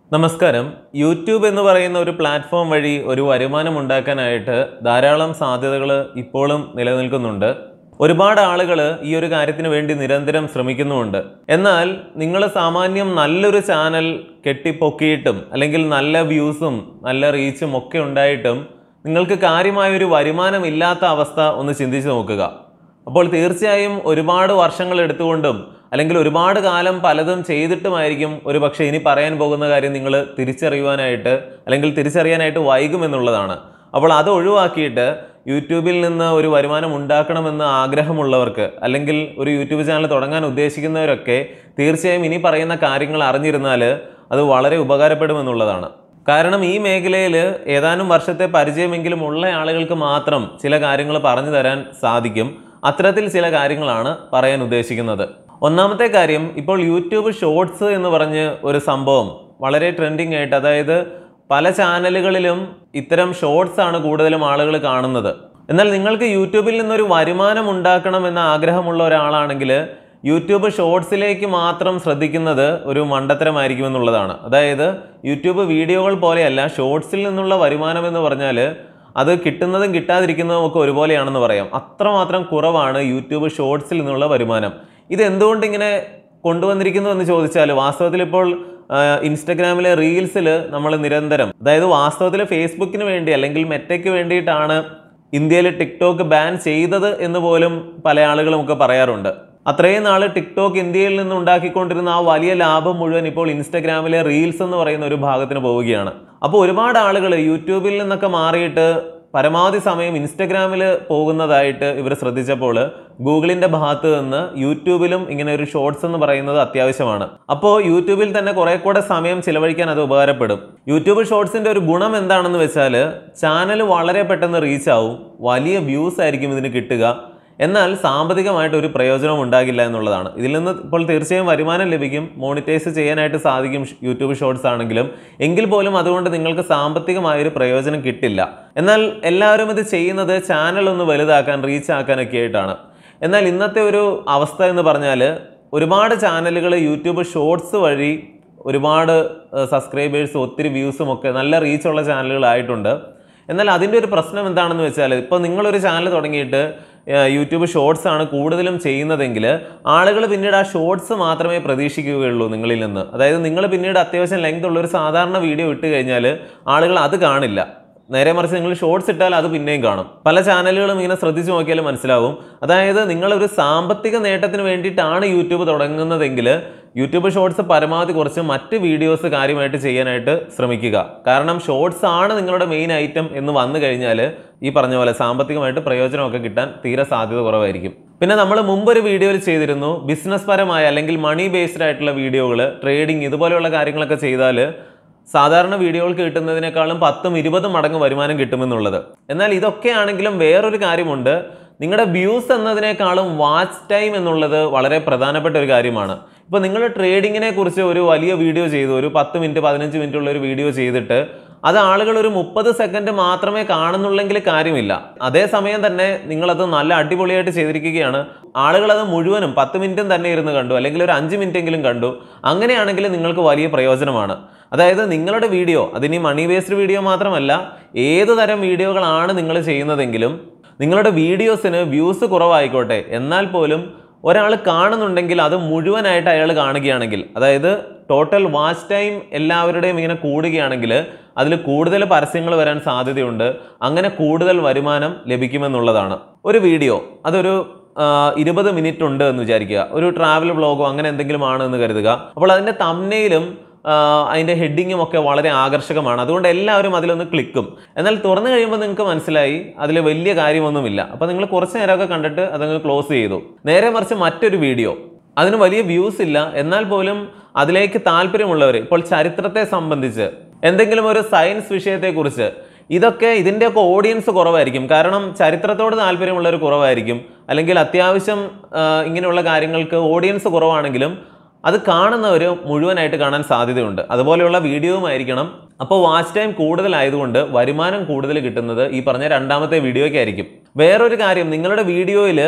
നമസ്കാരം യൂട്യൂബ് എന്ന് പറയുന്ന ഒരു പ്ലാറ്റ്ഫോം വഴി ഒരു വരുമാനം ഉണ്ടാക്കാനായിട്ട് ധാരാളം സാധ്യതകൾ ഇപ്പോഴും നിലനിൽക്കുന്നുണ്ട് ഒരുപാട് ആളുകൾ ഈ ഒരു കാര്യത്തിന് വേണ്ടി നിരന്തരം ശ്രമിക്കുന്നുമുണ്ട് എന്നാൽ നിങ്ങൾ സാമാന്യം നല്ലൊരു ചാനൽ കെട്ടിപ്പൊക്കിയിട്ടും അല്ലെങ്കിൽ നല്ല വ്യൂസും നല്ല റീച്ചും ഒക്കെ ഉണ്ടായിട്ടും നിങ്ങൾക്ക് കാര്യമായ ഒരു വരുമാനം ഇല്ലാത്ത അവസ്ഥ ഒന്ന് ചിന്തിച്ചു നോക്കുക അപ്പോൾ തീർച്ചയായും ഒരുപാട് വർഷങ്ങൾ എടുത്തുകൊണ്ടും അല്ലെങ്കിൽ ഒരുപാട് കാലം പലതും ചെയ്തിട്ടുമായിരിക്കും ഒരു പക്ഷേ ഇനി പറയാൻ പോകുന്ന കാര്യം നിങ്ങൾ തിരിച്ചറിയുവാനായിട്ട് അല്ലെങ്കിൽ തിരിച്ചറിയാനായിട്ട് വൈകുമെന്നുള്ളതാണ് അപ്പോൾ അത് ഒഴിവാക്കിയിട്ട് യൂട്യൂബിൽ നിന്ന് ഒരു വരുമാനം ഉണ്ടാക്കണമെന്ന് ആഗ്രഹമുള്ളവർക്ക് അല്ലെങ്കിൽ ഒരു യൂട്യൂബ് ചാനൽ തുടങ്ങാൻ ഉദ്ദേശിക്കുന്നവരൊക്കെ തീർച്ചയായും ഇനി പറയുന്ന കാര്യങ്ങൾ അറിഞ്ഞിരുന്നാൽ അത് വളരെ ഉപകാരപ്പെടുമെന്നുള്ളതാണ് കാരണം ഈ മേഖലയിൽ ഏതാനും വർഷത്തെ പരിചയമെങ്കിലും ഉള്ള ആളുകൾക്ക് മാത്രം ചില കാര്യങ്ങൾ പറഞ്ഞു തരാൻ സാധിക്കും അത്തരത്തിൽ ചില കാര്യങ്ങളാണ് പറയാൻ ഉദ്ദേശിക്കുന്നത് ഒന്നാമത്തെ കാര്യം ഇപ്പോൾ യൂട്യൂബ് ഷോർട്സ് എന്ന് പറഞ്ഞ് ഒരു സംഭവം വളരെ ട്രെൻഡിങ് ആയിട്ട് അതായത് പല ചാനലുകളിലും ഇത്തരം ഷോർട്സ് ആണ് കൂടുതലും ആളുകൾ കാണുന്നത് എന്നാൽ നിങ്ങൾക്ക് യൂട്യൂബിൽ നിന്നൊരു വരുമാനം ഉണ്ടാക്കണം എന്ന ആഗ്രഹമുള്ള ഒരാളാണെങ്കിൽ യൂട്യൂബ് ഷോർട്സിലേക്ക് മാത്രം ശ്രദ്ധിക്കുന്നത് ഒരു മണ്ടത്തരമായിരിക്കും എന്നുള്ളതാണ് അതായത് യൂട്യൂബ് വീഡിയോകൾ പോലെയല്ല ഷോർട്സിൽ നിന്നുള്ള വരുമാനം എന്ന് പറഞ്ഞാൽ അത് കിട്ടുന്നതും കിട്ടാതിരിക്കുന്നതും ഒക്കെ ഒരുപോലെയാണെന്ന് പറയാം അത്രമാത്രം കുറവാണ് യൂട്യൂബ് ഷോർട്സിൽ നിന്നുള്ള വരുമാനം ഇത് എന്തുകൊണ്ട് ഇങ്ങനെ കൊണ്ടുവന്നിരിക്കുന്നു എന്ന് ചോദിച്ചാൽ വാസ്തവത്തിൽ ഇപ്പോൾ ആ, ഇൻസ്റ്റഗ്രാമിലെ റീൽസിൽ നമ്മൾ നിരന്തരം അതായത് വാസ്തവത്തിൽ ഫേസ്ബുക്കിന് വേണ്ടി അല്ലെങ്കിൽ മെറ്റയ്ക്ക് വേണ്ടിയിട്ടാണ് ഇന്ത്യയിൽ ടിക്ടോക്ക് ബാൻ ചെയ്തത് എന്ന് പോലും പല ആളുകളും ഒക്കെ പറയാറുണ്ട് അത്രയും നാൾ ടിക്ടോക്ക് ഇന്ത്യയിൽ നിന്ന് ഉണ്ടാക്കിക്കൊണ്ടിരുന്ന ആ വലിയ ലാഭം മുഴുവൻ ഇപ്പോൾ ഇൻസ്റ്റഗ്രാമിലെ റീൽസ് എന്ന് പറയുന്ന ഒരു ഭാഗത്തിന് പോവുകയാണ് അപ്പോൾ ഒരുപാട് ആളുകൾ യൂട്യൂബിൽ നിന്നൊക്കെ മാറിയിട്ട് പരമാവധി സമയം ഇൻസ്റ്റഗ്രാമിൽ പോകുന്നതായിട്ട് ഇവർ ശ്രദ്ധിച്ചപ്പോൾ ഗൂഗിളിന്റെ ഭാഗത്ത് നിന്ന് യൂട്യൂബിലും ഇങ്ങനെ ഒരു ഷോർട്സ് എന്ന് പറയുന്നത് അത്യാവശ്യമാണ് അപ്പോൾ യൂട്യൂബിൽ തന്നെ കുറെ കൂടെ സമയം ചിലവഴിക്കാൻ അത് ഉപകാരപ്പെടും യൂട്യൂബ് ഷോർട്സിന്റെ ഒരു ഗുണം എന്താണെന്ന് വെച്ചാൽ ചാനൽ വളരെ പെട്ടെന്ന് റീച്ച് ആവും വലിയ വ്യൂസ് ആയിരിക്കും ഇതിന് കിട്ടുക എന്നാൽ സാമ്പത്തികമായിട്ട് ഒരു പ്രയോജനവും ഉണ്ടാകില്ല എന്നുള്ളതാണ് ഇതിൽ നിന്ന് ഇപ്പോൾ തീർച്ചയായും വരുമാനം ലഭിക്കും മോണിറ്റൈസ് ചെയ്യാനായിട്ട് സാധിക്കും ഷ് യൂട്യൂബ് ഷോർട്സ് ആണെങ്കിലും എങ്കിൽ പോലും അതുകൊണ്ട് നിങ്ങൾക്ക് സാമ്പത്തികമായ ഒരു പ്രയോജനം കിട്ടില്ല എന്നാൽ എല്ലാവരും ഇത് ചെയ്യുന്നത് ചാനൽ ഒന്ന് വലുതാക്കാൻ റീച്ച് ആക്കാനൊക്കെ ആയിട്ടാണ് എന്നാൽ ഇന്നത്തെ ഒരു അവസ്ഥ എന്ന് പറഞ്ഞാൽ ഒരുപാട് ചാനലുകൾ യൂട്യൂബ് ഷോർട്സ് വഴി ഒരുപാട് സബ്സ്ക്രൈബേഴ്സും ഒത്തിരി വ്യൂസും ഒക്കെ നല്ല റീച്ചുള്ള ചാനലുകളായിട്ടുണ്ട് എന്നാൽ അതിൻ്റെ ഒരു പ്രശ്നം എന്താണെന്ന് വെച്ചാൽ ഇപ്പോൾ നിങ്ങളൊരു ചാനൽ തുടങ്ങിയിട്ട് ഏഹ്, യൂട്യൂബ് ഷോർട്സ് ആണ് കൂടുതലും ചെയ്യുന്നതെങ്കിൽ ആളുകൾ പിന്നീട് ആ ഷോർട്സ് മാത്രമേ പ്രതീക്ഷിക്കുകയുള്ളൂ നിങ്ങളിൽ നിന്ന് അതായത് നിങ്ങൾ പിന്നീട് അത്യാവശ്യം ലെങ്ത് ഉള്ള ഒരു സാധാരണ വീഡിയോ ഇട്ട് കഴിഞ്ഞാൽ ആളുകൾ അത് കാണില്ല നേരെ മറിച്ച് നിങ്ങൾ ഷോർട്സ് ഇട്ടാൽ അത് പിന്നെയും കാണും പല ചാനലുകളും ഇങ്ങനെ ശ്രദ്ധിച്ചു നോക്കിയാൽ മനസ്സിലാവും അതായത് നിങ്ങൾ ഒരു സാമ്പത്തിക നേട്ടത്തിന് വേണ്ടിയിട്ടാണ് യൂട്യൂബ് തുടങ്ങുന്നതെങ്കിൽ യൂട്യൂബ് ഷോർട്സ് പരമാവധി കുറച്ച് മറ്റ് വീഡിയോസ് കാര്യമായിട്ട് ചെയ്യാനായിട്ട് ശ്രമിക്കുക കാരണം ഷോർട്സ് ആണ് നിങ്ങളുടെ മെയിൻ ഐറ്റം എന്ന് വന്നു കഴിഞ്ഞാൽ ഈ പറഞ്ഞ പോലെ സാമ്പത്തികമായിട്ട് പ്രയോജനമൊക്കെ കിട്ടാൻ തീരെ സാധ്യത കുറവായിരിക്കും പിന്നെ നമ്മൾ മുമ്പൊരു വീഡിയോയിൽ ചെയ്തിരുന്നു ബിസിനസ് പരമായ അല്ലെങ്കിൽ മണി ബേസ്ഡ് ആയിട്ടുള്ള വീഡിയോകൾ ട്രേഡിംഗ് ഇതുപോലെയുള്ള കാര്യങ്ങളൊക്കെ ചെയ്താൽ സാധാരണ വീഡിയോകൾക്ക് കിട്ടുന്നതിനേക്കാളും പത്തും ഇരുപതും മടങ്ങ് വരുമാനം കിട്ടുമെന്നുള്ളത് എന്നാൽ ഇതൊക്കെ ആണെങ്കിലും വേറൊരു കാര്യമുണ്ട് നിങ്ങളുടെ വ്യൂസ് എന്നതിനേക്കാളും വാച്ച് ടൈം എന്നുള്ളത് വളരെ പ്രധാനപ്പെട്ട ഒരു കാര്യമാണ് ഇപ്പോൾ നിങ്ങൾ ട്രേഡിങ്ങിനെ കുറിച്ച് ഒരു വലിയ വീഡിയോ ചെയ്തു ഒരു പത്ത് മിനിറ്റ് പതിനഞ്ച് മിനിറ്റ് ഉള്ള ഒരു വീഡിയോ ചെയ്തിട്ട് അത് ആളുകൾ ഒരു മുപ്പത് സെക്കൻഡ് മാത്രമേ കാണുന്നുള്ളെങ്കിൽ കാര്യമില്ല അതേസമയം തന്നെ നിങ്ങളത് നല്ല അടിപൊളിയായിട്ട് ചെയ്തിരിക്കുകയാണ് ആളുകൾ അത് മുഴുവനും പത്ത് മിനിറ്റും തന്നെ ഇരുന്ന് കണ്ടു അല്ലെങ്കിൽ ഒരു അഞ്ച് മിനിറ്റ് എങ്കിലും കണ്ടു അങ്ങനെയാണെങ്കിൽ നിങ്ങൾക്ക് വലിയ പ്രയോജനമാണ് അതായത് നിങ്ങളുടെ വീഡിയോ അതിനി മണി ബേസ്ഡ് വീഡിയോ മാത്രമല്ല ഏത് തരം വീഡിയോകളാണ് നിങ്ങൾ ചെയ്യുന്നതെങ്കിലും നിങ്ങളുടെ വീഡിയോസിന് വ്യൂസ് കുറവായിക്കോട്ടെ എന്നാൽ പോലും ഒരാൾ കാണുന്നുണ്ടെങ്കിൽ അത് മുഴുവനായിട്ട് അയാൾ കാണുകയാണെങ്കിൽ അതായത് ടോട്ടൽ വാച്ച് ടൈം എല്ലാവരുടെയും ഇങ്ങനെ കൂടുകയാണെങ്കിൽ അതിൽ കൂടുതൽ പരസ്യങ്ങൾ വരാൻ സാധ്യതയുണ്ട് അങ്ങനെ കൂടുതൽ വരുമാനം ലഭിക്കുമെന്നുള്ളതാണ് ഒരു വീഡിയോ അതൊരു ഇരുപത് മിനിറ്റ് ഉണ്ട് എന്ന് വിചാരിക്കുക ഒരു ട്രാവൽ ബ്ലോഗോ അങ്ങനെ എന്തെങ്കിലും ആണ് എന്ന് കരുതുക അപ്പോൾ അതിൻ്റെ തമ്നയിലും അതിൻ്റെ ഹെഡിങ്ങും ഒക്കെ വളരെ ആകർഷകമാണ് അതുകൊണ്ട് എല്ലാവരും അതിലൊന്ന് ക്ലിക്കും എന്നാൽ തുറന്നു കഴിയുമ്പോൾ നിങ്ങൾക്ക് മനസ്സിലായി അതിൽ വലിയ കാര്യമൊന്നുമില്ല അപ്പോൾ നിങ്ങൾ കുറച്ച് നേരമൊക്കെ കണ്ടിട്ട് അതങ്ങ് ക്ലോസ് ചെയ്തു നേരെ മറിച്ച് മറ്റൊരു വീഡിയോ അതിന് വലിയ വ്യൂസ് ഇല്ല എന്നാൽ പോലും അതിലേക്ക് താല്പര്യമുള്ളവർ ഇപ്പോൾ ചരിത്രത്തെ സംബന്ധിച്ച് എന്തെങ്കിലും ഒരു സയൻസ് വിഷയത്തെക്കുറിച്ച് ഇതൊക്കെ ഇതിൻ്റെയൊക്കെ ഓഡിയൻസ് കുറവായിരിക്കും കാരണം ചരിത്രത്തോട് താല്പര്യമുള്ളവർ കുറവായിരിക്കും അല്ലെങ്കിൽ അത്യാവശ്യം ആ, ഇങ്ങനെയുള്ള കാര്യങ്ങൾക്ക് ഓഡിയൻസ് കുറവാണെങ്കിലും അത് കാണുന്നവർ മുഴുവനായിട്ട് കാണാൻ സാധ്യതയുണ്ട് അതുപോലെയുള്ള വീഡിയോയുമായിരിക്കണം അപ്പോൾ വാച്ച് ടൈം കൂടുതലായതുകൊണ്ട് വരുമാനം കൂടുതൽ കിട്ടുന്നത് ഈ പറഞ്ഞ രണ്ടാമത്തെ വീഡിയോയ്ക്കായിരിക്കും വേറൊരു കാര്യം നിങ്ങളുടെ വീഡിയോയിൽ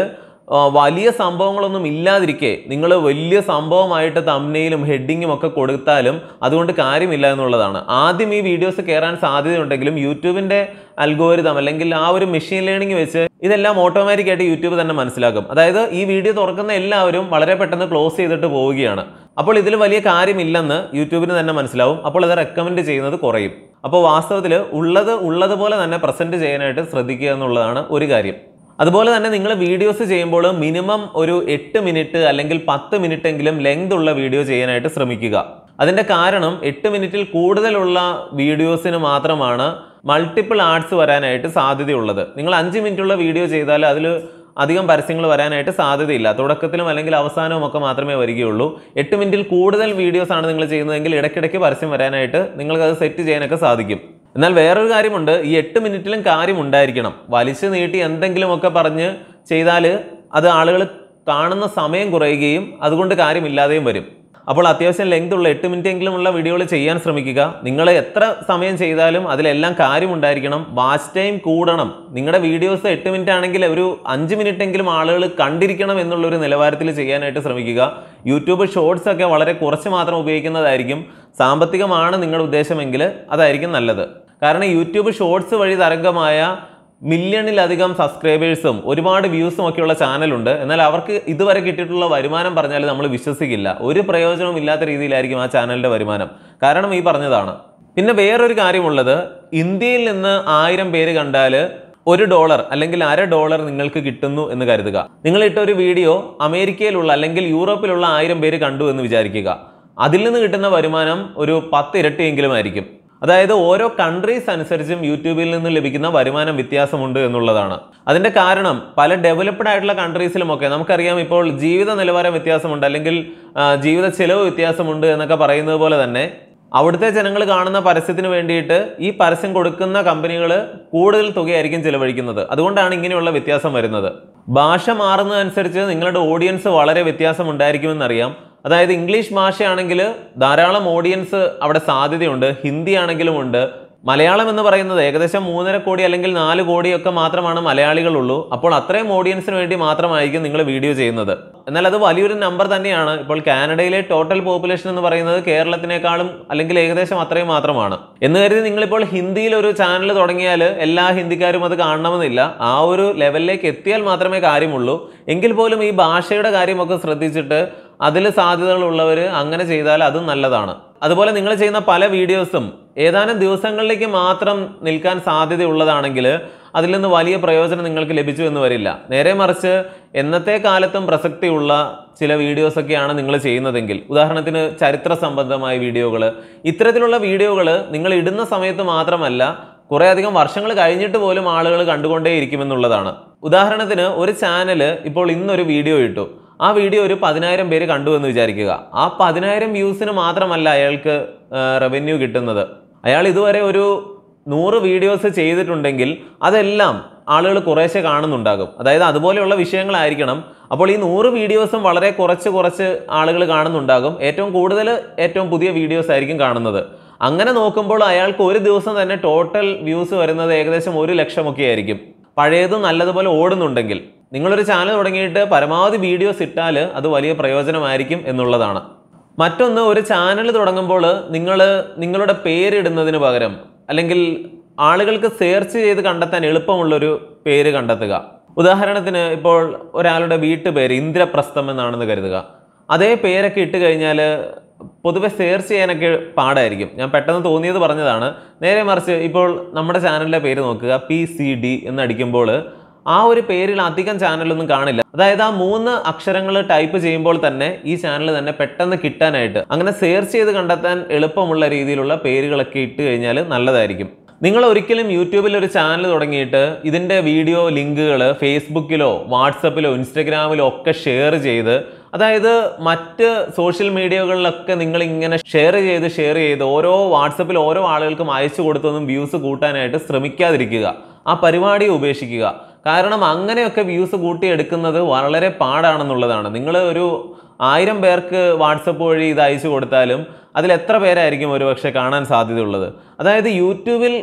ആ, വലിയ സംഭവങ്ങളൊന്നും ഇല്ലാതിരിക്കെ നിങ്ങൾ വലിയ സംഭവമായിട്ട് തമ്നയിലും ഹെഡിങ്ങും ഒക്കെ കൊടുത്താലും അതുകൊണ്ട് കാര്യമില്ല എന്നുള്ളതാണ് ആദ്യം ഈ വീഡിയോസ് കയറാൻ സാധ്യതയുണ്ടെങ്കിലും യൂട്യൂബിന്റെ അൽഗോരിതം അല്ലെങ്കിൽ ആ ഒരു മെഷീൻ ലേണിംഗ് വെച്ച് ഇതെല്ലാം ഓട്ടോമാറ്റിക് ആയിട്ട് യൂട്യൂബ് തന്നെ മനസ്സിലാക്കും അതായത് ഈ വീഡിയോ തുറക്കുന്ന എല്ലാവരും വളരെ പെട്ടെന്ന് ക്ലോസ് ചെയ്തിട്ട് പോവുകയാണ് അപ്പോൾ ഇതിൽ വലിയ കാര്യമില്ലെന്ന് യൂട്യൂബിന് തന്നെ മനസ്സിലാവും അപ്പോൾ അത് റെക്കമെൻഡ് ചെയ്യുന്നത് കുറയും അപ്പോൾ വാസ്തവത്തിൽ ഉള്ളത് ഉള്ളതുപോലെ തന്നെ പ്രസന്റ് ചെയ്യാനായിട്ട് ശ്രദ്ധിക്കുക എന്നുള്ളതാണ് ഒരു കാര്യം അതുപോലെ തന്നെ നിങ്ങൾ വീഡിയോസ് ചെയ്യുമ്പോൾ മിനിമം ഒരു എട്ട് മിനിറ്റ് അല്ലെങ്കിൽ പത്ത് മിനിറ്റ് എങ്കിലും ലെങ്ത് ഉള്ള വീഡിയോ ചെയ്യാനായിട്ട് ശ്രമിക്കുക അതിന്റെ കാരണം എട്ട് മിനിറ്റിൽ കൂടുതലുള്ള വീഡിയോസിന് മാത്രമാണ് മൾട്ടിപ്പിൾ ആഡ്സ് വരാനായിട്ട് സാധ്യതയുള്ളത് നിങ്ങൾ അഞ്ച് മിനിറ്റുള്ള വീഡിയോ ചെയ്താൽ അതിൽ അധികം പരസ്യങ്ങൾ വരാനായിട്ട് സാധ്യതയില്ല തുടക്കത്തിലും അല്ലെങ്കിൽ അവസാനവും ഒക്കെ മാത്രമേ വരികയുള്ളൂ എട്ട് മിനിറ്റിൽ കൂടുതൽ വീഡിയോസ് ആണ് നിങ്ങൾ ചെയ്യുന്നതെങ്കിൽ ഇടയ്ക്കിടയ്ക്ക് പരസ്യം വരാനായിട്ട് നിങ്ങൾക്ക് അത് സെറ്റ് ചെയ്യാനൊക്കെ സാധിക്കും എന്നാൽ വേറൊരു കാര്യമുണ്ട് ഈ എട്ട് മിനിറ്റിലും കാര്യം ഉണ്ടായിരിക്കണം വലിച്ചു നീട്ടി എന്തെങ്കിലുമൊക്കെ പറഞ്ഞ് ചെയ്താൽ അത് ആളുകൾ കാണുന്ന സമയം കുറയുകയും അതുകൊണ്ട് കാര്യമില്ലാതെയും വരും അപ്പോൾ അത്യാവശ്യം ലെങ്ത് ഉള്ള എട്ട് മിനിറ്റ് എങ്കിലും ഉള്ള വീഡിയോകൾ ചെയ്യാൻ ശ്രമിക്കുക നിങ്ങൾ എത്ര സമയം ചെയ്താലും അതിലെല്ലാം കാര്യമുണ്ടായിരിക്കണം വാച്ച് ടൈം കൂടണം നിങ്ങളുടെ വീഡിയോസ് എട്ട് മിനിറ്റ് ആണെങ്കിൽ ഒരു അഞ്ച് മിനിറ്റ് എങ്കിലും ആളുകൾ കണ്ടിരിക്കണം എന്നുള്ള ഒരു നിലവാരത്തിൽ ചെയ്യാനായിട്ട് ശ്രമിക്കുക യൂട്യൂബ് ഷോർട്സ് ഒക്കെ വളരെ കുറച്ച് മാത്രം ഉപയോഗിക്കുന്നതായിരിക്കും സാമ്പത്തികമാണ് നിങ്ങളുടെ ഉദ്ദേശമെങ്കിൽ അതായിരിക്കും നല്ലത് കാരണം യൂട്യൂബ് ഷോർട്സ് വഴി തരംഗമായ മില്യണിലധികം സബ്സ്ക്രൈബേഴ്സും ഒരുപാട് വ്യൂസും ഒക്കെയുള്ള ചാനലുണ്ട് എന്നാൽ അവർക്ക് ഇതുവരെ കിട്ടിയിട്ടുള്ള വരുമാനം പറഞ്ഞാൽ നമ്മൾ വിശ്വസിക്കില്ല ഒരു പ്രയോജനവും ഇല്ലാത്ത രീതിയിലായിരിക്കും ആ ചാനലിന്റെ വരുമാനം കാരണം ഈ പറഞ്ഞതാണ് പിന്നെ വേറൊരു കാര്യമുള്ളത് ഇന്ത്യയിൽ നിന്ന് ആയിരം പേര് കണ്ടാൽ ഒരു ഡോളർ അല്ലെങ്കിൽ അര ഡോളർ നിങ്ങൾക്ക് കിട്ടുന്നു എന്ന് കരുതുക നിങ്ങൾ ഇട്ട ഒരു വീഡിയോ അമേരിക്കയിലുള്ള അല്ലെങ്കിൽ യൂറോപ്പിലുള്ള ആയിരം പേര് കണ്ടു എന്ന് വിചാരിക്കുക അതിൽ നിന്ന് കിട്ടുന്ന വരുമാനം ഒരു പത്ത് ഇരട്ടിയെങ്കിലും ആയിരിക്കും അതായത് ഓരോ കൺട്രീസ് അനുസരിച്ചും യൂട്യൂബിൽ നിന്ന് ലഭിക്കുന്ന വരുമാനം വ്യത്യാസമുണ്ട് എന്നുള്ളതാണ് അതിന്റെ കാരണം പല ഡെവലപ്ഡ് ആയിട്ടുള്ള കൺട്രീസിലുമൊക്കെ നമുക്കറിയാം ഇപ്പോൾ ജീവിത നിലവാരം വ്യത്യാസമുണ്ട് അല്ലെങ്കിൽ ആ, ജീവിത ചെലവ് വ്യത്യാസമുണ്ട് എന്നൊക്കെ പറയുന്നത് പോലെ തന്നെ അവിടുത്തെ ജനങ്ങൾ കാണുന്ന പരസ്യത്തിന് വേണ്ടിയിട്ട് ഈ പരസ്യം കൊടുക്കുന്ന കമ്പനികൾ കൂടുതൽ തുകയായിരിക്കും ചിലവഴിക്കുന്നത് അതുകൊണ്ടാണ് ഇങ്ങനെയുള്ള വ്യത്യാസം വരുന്നത് ഭാഷ മാറുന്നതനുസരിച്ച് നിങ്ങളുടെ ഓഡിയൻസ് വളരെ വ്യത്യാസം ഉണ്ടായിരിക്കുമെന്നറിയാം അതായത് ഇംഗ്ലീഷ് ഭാഷയാണെങ്കിൽ ധാരാളം ഓഡിയൻസ് അവിടെ സാധ്യതയുണ്ട് ഹിന്ദി ആണെങ്കിലും ഉണ്ട് മലയാളം എന്ന് പറയുന്നത് ഏകദേശം മൂന്നര കോടി അല്ലെങ്കിൽ നാല് കോടിയൊക്കെ മാത്രമാണ് മലയാളികളുള്ളൂ അപ്പോൾ അത്രയും ഓഡിയൻസിന് വേണ്ടി മാത്രമായിരിക്കും നിങ്ങൾ വീഡിയോ ചെയ്യുന്നത് എന്നാൽ അത് വലിയൊരു നമ്പർ തന്നെയാണ് ഇപ്പോൾ കാനഡയിലെ ടോട്ടൽ പോപ്പുലേഷൻ എന്ന് പറയുന്നത് കേരളത്തിനേക്കാളും അല്ലെങ്കിൽ ഏകദേശം അത്രയും മാത്രമാണ് എന്ന് കരുതി നിങ്ങളിപ്പോൾ ഹിന്ദിയിൽ ഒരു ചാനൽ തുടങ്ങിയാൽ എല്ലാ ഹിന്ദിക്കാരും അത് കാണണമെന്നില്ല ആ ഒരു ലെവലിലേക്ക് എത്തിയാൽ മാത്രമേ കാര്യമുള്ളൂ എങ്കിൽ പോലും ഈ ഭാഷയുടെ കാര്യമൊക്കെ ശ്രദ്ധിച്ചിട്ട് അതിൽ സാധ്യതകളുള്ളവർ അങ്ങനെ ചെയ്താൽ അതും നല്ലതാണ് അതുപോലെ നിങ്ങൾ ചെയ്യുന്ന പല വീഡിയോസും ഏതാനും ദിവസങ്ങളിലേക്ക് മാത്രം നിൽക്കാൻ സാധ്യതയുള്ളതാണെങ്കിൽ അതിൽ നിന്ന് വലിയ പ്രയോജനം നിങ്ങൾക്ക് ലഭിച്ചു എന്ന് വരില്ല നേരെ മറിച്ച് എന്നത്തെ കാലത്തും പ്രസക്തിയുള്ള ചില വീഡിയോസൊക്കെയാണ് നിങ്ങൾ ചെയ്യുന്നതെങ്കിൽ ഉദാഹരണത്തിന് ചരിത്ര സംബന്ധമായ വീഡിയോകൾ ഇത്തരത്തിലുള്ള വീഡിയോകൾ നിങ്ങൾ ഇടുന്ന സമയത്ത് മാത്രമല്ല കുറേ അധികം വർഷങ്ങൾ കഴിഞ്ഞിട്ട് പോലും ആളുകൾ കണ്ടുകൊണ്ടേയിരിക്കുമെന്നുള്ളതാണ് ഉദാഹരണത്തിന് ഒരു ചാനൽ ഇപ്പോൾ ഇന്നൊരു വീഡിയോ ഇട്ടു ആ വീഡിയോ ഒരു പതിനായിരം പേര് കണ്ടു എന്ന് വിചാരിക്കുക ആ പതിനായിരം വ്യൂസിന് മാത്രമല്ല അയാൾക്ക് റവന്യൂ കിട്ടുന്നത് അയാൾ ഇതുവരെ ഒരു നൂറ് വീഡിയോസ് ചെയ്തിട്ടുണ്ടെങ്കിൽ അതെല്ലാം ആളുകൾ കുറേശ്ശെ കാണുന്നുണ്ടാകും അതായത് അതുപോലെയുള്ള വിഷയങ്ങളായിരിക്കണം അപ്പോൾ ഈ നൂറ് വീഡിയോസും വളരെ കുറച്ച് കുറച്ച് ആളുകൾ കാണുന്നുണ്ടാകും ഏറ്റവും കൂടുതൽ ഏറ്റവും പുതിയ വീഡിയോസ് ആയിരിക്കും കാണുന്നത് അങ്ങനെ നോക്കുമ്പോൾ അയാൾക്ക് ഒരു ദിവസം തന്നെ ടോട്ടൽ വ്യൂസ് വരുന്നത് ഏകദേശം ഒരു ലക്ഷമൊക്കെ ആയിരിക്കും പഴയതും നല്ലതുപോലെ ഓടുന്നുണ്ടെങ്കിൽ നിങ്ങളൊരു ചാനൽ തുടങ്ങിയിട്ട് പരമാവധി വീഡിയോസ് ഇട്ടാൽ അത് വലിയ പ്രയോജനമായിരിക്കും എന്നുള്ളതാണ് മറ്റൊന്ന് ഒരു ചാനൽ തുടങ്ങുമ്പോൾ നിങ്ങൾ നിങ്ങളുടെ പേരിടുന്നതിന് പകരം അല്ലെങ്കിൽ ആളുകൾക്ക് സെർച്ച് ചെയ്ത് കണ്ടെത്താൻ എളുപ്പമുള്ളൊരു പേര് കണ്ടെത്തുക ഉദാഹരണത്തിന് ഇപ്പോൾ ഒരാളുടെ വീട്ടുപേര് ഇന്ദ്രപ്രസ്ഥം എന്നാണെന്ന് കരുതുക അതേ പേരൊക്കെ ഇട്ട് കഴിഞ്ഞാൽ പൊതുവെ സെർച്ച് ചെയ്യാനൊക്കെ പാടായിരിക്കും ഞാൻ പെട്ടെന്ന് തോന്നിയത് പറഞ്ഞതാണ് നേരെ മറിച്ച് ഇപ്പോൾ നമ്മുടെ ചാനലിൻ്റെ പേര് നോക്കുക പി സി ഡി എന്നടിക്കുമ്പോൾ ആ ഒരു പേരിൽ അധികം ചാനലൊന്നും കാണില്ല അതായത് ആ മൂന്ന് അക്ഷരങ്ങൾ ടൈപ്പ് ചെയ്യുമ്പോൾ തന്നെ ഈ ചാനൽ തന്നെ പെട്ടെന്ന് കിട്ടാനായിട്ട് അങ്ങനെ സെർച്ച് ചെയ്ത് കണ്ടെത്താൻ എളുപ്പമുള്ള രീതിയിലുള്ള പേരുകളൊക്കെ ഇട്ട് കഴിഞ്ഞാൽ നല്ലതായിരിക്കും നിങ്ങൾ ഒരിക്കലും യൂട്യൂബിൽ ഒരു ചാനൽ തുടങ്ങിയിട്ട് ഇതിൻ്റെ വീഡിയോ ലിങ്കുകൾ ഫേസ്ബുക്കിലോ വാട്സപ്പിലോ ഇൻസ്റ്റഗ്രാമിലോ ഒക്കെ ഷെയർ ചെയ്ത് അതായത് മറ്റ് സോഷ്യൽ മീഡിയകളിലൊക്കെ നിങ്ങൾ ഇങ്ങനെ ഷെയർ ചെയ്ത് ഷെയർ ചെയ്ത് ഓരോ വാട്സപ്പിൽ ഓരോ ആളുകൾക്കും അയച്ചു കൊടുത്തൊന്നും വ്യൂസ് കൂട്ടാനായിട്ട് ശ്രമിക്കാതിരിക്കുക ആ പരിപാടി ഉപേക്ഷിക്കുക കാരണം അങ്ങനെയൊക്കെ വ്യൂസ് കൂട്ടിയെടുക്കുന്നത് വളരെ പാടാണെന്നുള്ളതാണ് നിങ്ങൾ ഒരു ആയിരം പേർക്ക് വാട്സപ്പ് വഴി ഇത് അയച്ചു കൊടുത്താലും അതിൽ എത്ര പേരായിരിക്കും ഒരുപക്ഷെ കാണാൻ സാധ്യതയുള്ളത് അതായത് യൂട്യൂബിൽ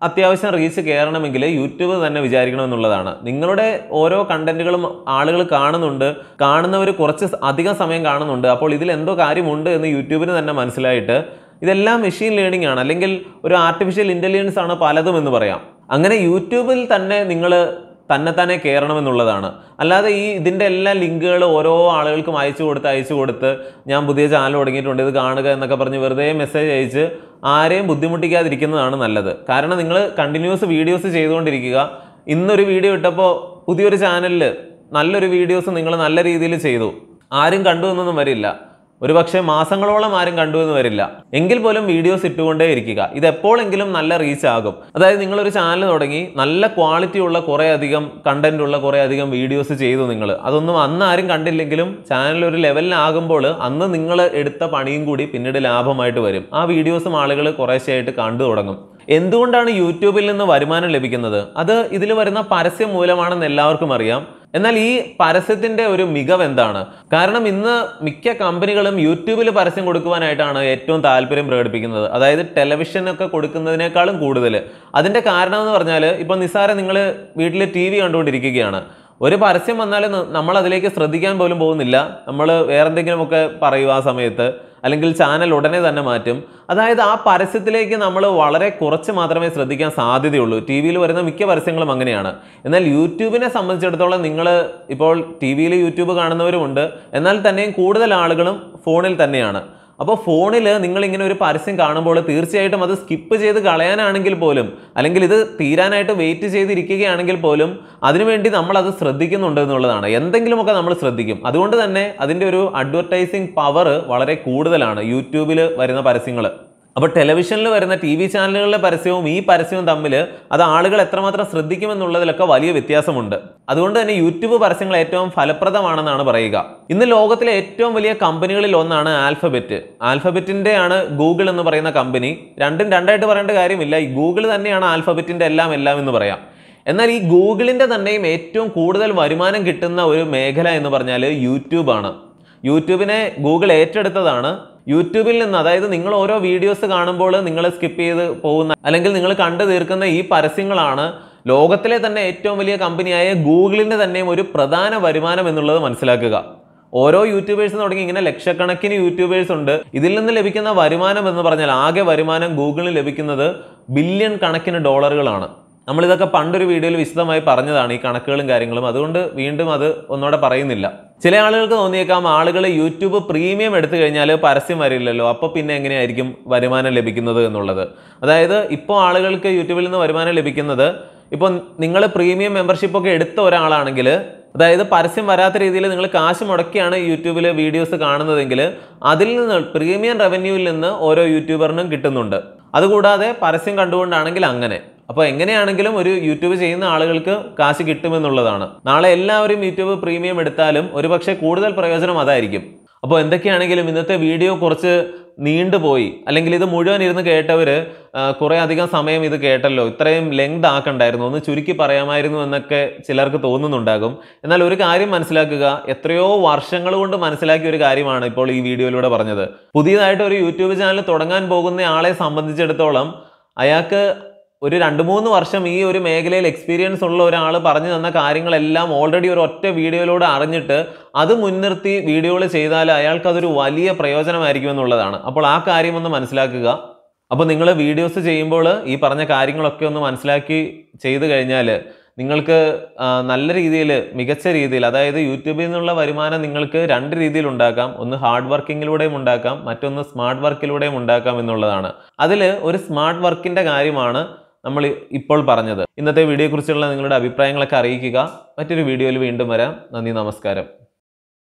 അത്യാവശ്യം റീച്ച് കയറണമെങ്കിൽ യൂട്യൂബ് തന്നെ വിചാരിക്കണമെന്നുള്ളതാണ് നിങ്ങളുടെ ഓരോ കണ്ടന്റുകളും ആളുകൾ കാണുന്നുണ്ട് കാണുന്നവർ കുറച്ച് സ- അധികം സമയം കാണുന്നുണ്ട് അപ്പോൾ ഇതിൽ എന്തോ കാര്യമുണ്ട് എന്ന് യൂട്യൂബിന് തന്നെ മനസ്സിലായിട്ട് ഇതെല്ലാം മെഷീൻ ലേണിംഗ് ആണ് അല്ലെങ്കിൽ ഒരു ആർട്ടിഫിഷ്യൽ ഇൻ്റലിജൻസ് ആണ് പലതും എന്ന് പറയാം അങ്ങനെ യൂട്യൂബിൽ തന്നെ നിങ്ങൾ തന്നെത്താനെ കയറണമെന്നുള്ളതാണ് അല്ലാതെ ഈ ഇതിൻ്റെ എല്ലാ ലിങ്കുകൾ ഓരോ ആളുകൾക്കും അയച്ചു കൊടുത്ത് അയച്ചു കൊടുത്ത് ഞാൻ പുതിയ ചാനൽ തുടങ്ങിയിട്ടുണ്ട് ഇത് കാണുക എന്നൊക്കെ പറഞ്ഞ് വെറുതെ മെസ്സേജ് അയച്ച് ആരെയും ബുദ്ധിമുട്ടിക്കാതിരിക്കുന്നതാണ് നല്ലത് കാരണം നിങ്ങൾ കണ്ടിന്യൂസ് വീഡിയോസ് ചെയ്തുകൊണ്ടിരിക്കുക ഇന്നൊരു വീഡിയോ ഇട്ടപ്പോൾ പുതിയൊരു ചാനലിൽ നല്ലൊരു വീഡിയോസ് നിങ്ങൾ നല്ല രീതിയിൽ ചെയ്തു ആരും കണ്ടു എന്നൊന്നും വരില്ല ഒരു പക്ഷേ മാസങ്ങളോളം ആരും കണ്ടു എന്ന് വരില്ല എങ്കിൽ പോലും വീഡിയോസ് ഇട്ടുകൊണ്ടേ ഇരിക്കുക ഇത് എപ്പോഴെങ്കിലും നല്ല റീച്ച് ആകും അതായത് നിങ്ങളൊരു ചാനൽ തുടങ്ങി നല്ല ക്വാളിറ്റി ഉള്ള കുറേ അധികം കണ്ടന്റ് ഉള്ള കുറേ അധികം വീഡിയോസ് ചെയ്തു നിങ്ങൾ അതൊന്നും അന്ന് ആരും കണ്ടില്ലെങ്കിലും ചാനൽ ഒരു ലെവലിലാകുമ്പോൾ അന്ന് നിങ്ങൾ എടുത്ത പണിയും കൂടി പിന്നീട് ലാഭമായിട്ട് വരും ആ വീഡിയോസും ആളുകൾ കുറേശ്ശെയായിട്ട് കണ്ടു തുടങ്ങും എന്തുകൊണ്ടാണ് യൂട്യൂബിൽ നിന്ന് വരുമാനം ലഭിക്കുന്നത് അത് ഇതിൽ വരുന്ന പരസ്യം മൂലമാണെന്ന് എല്ലാവർക്കും അറിയാം എന്നാൽ ഈ പരസ്യത്തിന്റെ ഒരു മികവ് എന്താണ് കാരണം ഇന്ന് മിക്ക കമ്പനികളും യൂട്യൂബിൽ പരസ്യം കൊടുക്കുവാനായിട്ടാണ് ഏറ്റവും താല്പര്യം പ്രകടിപ്പിക്കുന്നത് അതായത് ടെലിവിഷനൊക്കെ കൊടുക്കുന്നതിനേക്കാളും കൂടുതൽ അതിന്റെ കാരണം എന്ന് പറഞ്ഞാൽ ഇപ്പൊ നിസ്സാരം നിങ്ങൾ വീട്ടിൽ ടി വി കണ്ടുകൊണ്ടിരിക്കുകയാണ് ഒരു പരസ്യം വന്നാൽ നമ്മൾ അതിലേക്ക് ശ്രദ്ധിക്കാൻ പോലും പോകുന്നില്ല നമ്മൾ വേറെന്തെങ്കിലുമൊക്കെ പറയും ആ സമയത്ത് അല്ലെങ്കിൽ ചാനൽ ഉടനെ തന്നെ മാറ്റും അതായത് ആ പരസ്യത്തിലേക്ക് നമ്മൾ വളരെ കുറച്ച് മാത്രമേ ശ്രദ്ധിക്കാൻ സാധ്യതയുള്ളൂ ടി വിയിൽ വരുന്ന മിക്ക പരസ്യങ്ങളും അങ്ങനെയാണ് എന്നാൽ യൂട്യൂബിനെ സംബന്ധിച്ചിടത്തോളം നിങ്ങൾ ഇപ്പോൾ ടി വിയിൽ യൂട്യൂബ് കാണുന്നവരുമുണ്ട് എന്നാൽ തന്നെയും കൂടുതൽ ആളുകളും ഫോണിൽ തന്നെയാണ് അപ്പോൾ ഫോണിൽ നിങ്ങൾ ഇങ്ങനെ ഒരു പരസ്യം കാണുമ്പോൾ തീർച്ചയായിട്ടും അത് സ്കിപ്പ് ചെയ്ത് കളയാനാണെങ്കിൽ പോലും അല്ലെങ്കിൽ ഇത് തീരാനായിട്ട് വെയിറ്റ് ചെയ്തിരിക്കുകയാണെങ്കിൽ പോലും അതിനുവേണ്ടി നമ്മൾ അത് ശ്രദ്ധിക്കുന്നുണ്ട് എന്നുള്ളതാണ് എന്തെങ്കിലുമൊക്കെ നമ്മൾ ശ്രദ്ധിക്കും അതുകൊണ്ട് തന്നെ അതിൻ്റെ ഒരു അഡ്വർടൈസിങ് പവർ വളരെ കൂടുതലാണ് യൂട്യൂബിൽ വരുന്ന പരസ്യങ്ങൾ അപ്പോൾ ടെലിവിഷനിൽ വരുന്ന ടി വി ചാനലുകളിലെ പരസ്യവും ഈ പരസ്യവും തമ്മിൽ അത് ആളുകൾ എത്രമാത്രം ശ്രദ്ധിക്കുമെന്നുള്ളതിലൊക്കെ വലിയ വ്യത്യാസമുണ്ട് അതുകൊണ്ട് തന്നെ യൂട്യൂബ് പരസ്യങ്ങൾ ഏറ്റവും ഫലപ്രദമാണെന്നാണ് പറയുക ഇന്ന് ലോകത്തിലെ ഏറ്റവും വലിയ കമ്പനികളിൽ ഒന്നാണ് ആൽഫബെറ്റ് ആൽഫബെറ്റിന്റെ ആണ് ഗൂഗിൾ എന്ന് പറയുന്ന കമ്പനി രണ്ടും രണ്ടായിട്ട് പറയേണ്ട കാര്യമില്ല ഈ ഗൂഗിൾ തന്നെയാണ് ആൽഫബെറ്റിന്റെ എല്ലാം എല്ലാം എന്ന് പറയാം എന്നാൽ ഈ ഗൂഗിളിന്റെ തന്നെയും ഏറ്റവും കൂടുതൽ വരുമാനം കിട്ടുന്ന ഒരു മേഖല എന്ന് പറഞ്ഞാൽ യൂട്യൂബാണ് യൂട്യൂബിനെ ഗൂഗിൾ ഏറ്റെടുത്തതാണ് യൂട്യൂബിൽ നിന്ന് അതായത് നിങ്ങൾ ഓരോ വീഡിയോസ് കാണുമ്പോൾ നിങ്ങൾ സ്കിപ്പ് ചെയ്ത് പോകുന്ന അല്ലെങ്കിൽ നിങ്ങൾ കണ്ടു തീർക്കുന്ന ഈ പരസ്യങ്ങളാണ് ലോകത്തിലെ തന്നെ ഏറ്റവും വലിയ കമ്പനിയായ ഗൂഗിളിൻ്റെ തന്നെയും ഒരു പ്രധാന വരുമാനം എന്നുള്ളത് മനസ്സിലാക്കുക ഓരോ യൂട്യൂബേഴ്സ് തുടങ്ങി ഇങ്ങനെ ലക്ഷക്കണക്കിന് യൂട്യൂബേഴ്സ് ഉണ്ട് ഇതിൽ നിന്ന് ലഭിക്കുന്ന വരുമാനം എന്ന് പറഞ്ഞാൽ ആകെ വരുമാനം ഗൂഗിളിന് ലഭിക്കുന്നത് ബില്യൺ കണക്കിന് ഡോളറുകളാണ് നമ്മളിതൊക്കെ പണ്ടൊരു വീഡിയോയിൽ വിശദമായി പറഞ്ഞതാണ് ഈ കണക്കുകളും കാര്യങ്ങളും അതുകൊണ്ട് വീണ്ടും അത് ഒന്നുകൂടെ പറയുന്നില്ല ചില ആളുകൾക്ക് തോന്നിയേക്കാം ആളുകൾ യൂട്യൂബ് പ്രീമിയം എടുത്തു കഴിഞ്ഞാൽ പരസ്യം വരില്ലല്ലോ അപ്പോൾ പിന്നെ എങ്ങനെയായിരിക്കും വരുമാനം ലഭിക്കുന്നത് എന്നുള്ളത് അതായത് ഇപ്പോൾ ആളുകൾക്ക് യൂട്യൂബിൽ നിന്ന് വരുമാനം ലഭിക്കുന്നത് ഇപ്പോൾ നിങ്ങൾ പ്രീമിയം മെമ്പർഷിപ്പ് ഒക്കെ എടുത്ത ഒരാളാണെങ്കിൽ അതായത് പരസ്യം വരാത്ത രീതിയിൽ നിങ്ങൾ കാശ് മുടക്കിയാണ് യൂട്യൂബിൽ വീഡിയോസ് കാണുന്നതെങ്കിൽ അതിൽ നിന്ന് പ്രീമിയം റവന്യൂവിൽ നിന്ന് ഓരോ യൂട്യൂബറിനും കിട്ടുന്നുണ്ട് അതുകൂടാതെ പരസ്യം കണ്ടുകൊണ്ടാണെങ്കിൽ അങ്ങനെ അപ്പോൾ എങ്ങനെയാണെങ്കിലും ഒരു യൂട്യൂബ് ചെയ്യുന്ന ആളുകൾക്ക് കാശ് കിട്ടുമെന്നുള്ളതാണ് നാളെ എല്ലാവരും യൂട്യൂബ് പ്രീമിയം എടുത്താലും ഒരുപക്ഷെ കൂടുതൽ പ്രയോജനം അതായിരിക്കും അപ്പോൾ എന്തൊക്കെയാണെങ്കിലും ഇന്നത്തെ വീഡിയോ കുറച്ച് നീണ്ടുപോയി അല്ലെങ്കിൽ ഇത് മുഴുവൻ ഇരുന്ന് കേട്ടവർ കുറേ അധികം സമയം ഇത് കേട്ടല്ലോ ഇത്രയും ലെങ്ത് ആക്കണ്ടായിരുന്നു ഒന്ന് ചുരുക്കി പറയാമായിരുന്നു എന്നൊക്കെ ചിലർക്ക് തോന്നുന്നുണ്ടാകും എന്നാൽ ഒരു കാര്യം മനസ്സിലാക്കുക എത്രയോ വർഷങ്ങൾ കൊണ്ട് മനസ്സിലാക്കിയ ഒരു കാര്യമാണ് ഇപ്പോൾ ഈ വീഡിയോയിലൂടെ പറഞ്ഞത് പുതിയതായിട്ട് ഒരു യൂട്യൂബ് ചാനൽ തുടങ്ങാൻ പോകുന്ന ആളെ സംബന്ധിച്ചിടത്തോളം അയാൾക്ക് ഒരു രണ്ട് മൂന്ന് വർഷം ഈ ഒരു മേഖലയിൽ എക്സ്പീരിയൻസ് ഉള്ള ഒരാൾ പറഞ്ഞു തന്ന കാര്യങ്ങളെല്ലാം ഓൾറെഡി ഒരു ഒറ്റ വീഡിയോയിലൂടെ അറിഞ്ഞിട്ട് അത് മുൻനിർത്തി വീഡിയോകൾ ചെയ്താൽ അയാൾക്ക് അതൊരു വലിയ പ്രയോജനമായിരിക്കും എന്നുള്ളതാണ് അപ്പോൾ ആ കാര്യം ഒന്ന് മനസ്സിലാക്കുക അപ്പോൾ നിങ്ങൾ വീഡിയോസ് ചെയ്യുമ്പോൾ ഈ പറഞ്ഞ കാര്യങ്ങളൊക്കെ ഒന്ന് മനസ്സിലാക്കി ചെയ്തു കഴിഞ്ഞാൽ നിങ്ങൾക്ക് ആ, നല്ല രീതിയിൽ മികച്ച രീതിയിൽ അതായത് യൂട്യൂബിൽ നിന്നുള്ള വരുമാനം നിങ്ങൾക്ക് രണ്ട് രീതിയിൽ ഉണ്ടാക്കാം ഒന്ന് ഹാർഡ് വർക്കിങ്ങിലൂടെയും ഉണ്ടാക്കാം മറ്റൊന്ന് സ്മാർട്ട് വർക്കിലൂടെയും ഉണ്ടാക്കാം എന്നുള്ളതാണ് അതിൽ ഒരു സ്മാർട്ട് വർക്കിൻ്റെ കാര്യമാണ് നമ്മൾ ഇപ്പോൾ പറഞ്ഞത് ഇന്നത്തെ വീഡിയോയെക്കുറിച്ചുള്ള നിങ്ങളുടെ അഭിപ്രായങ്ങളൊക്കെ അറിയിക്കുക മറ്റൊരു വീഡിയോയിൽ വീണ്ടും വരാം നന്ദി നമസ്കാരം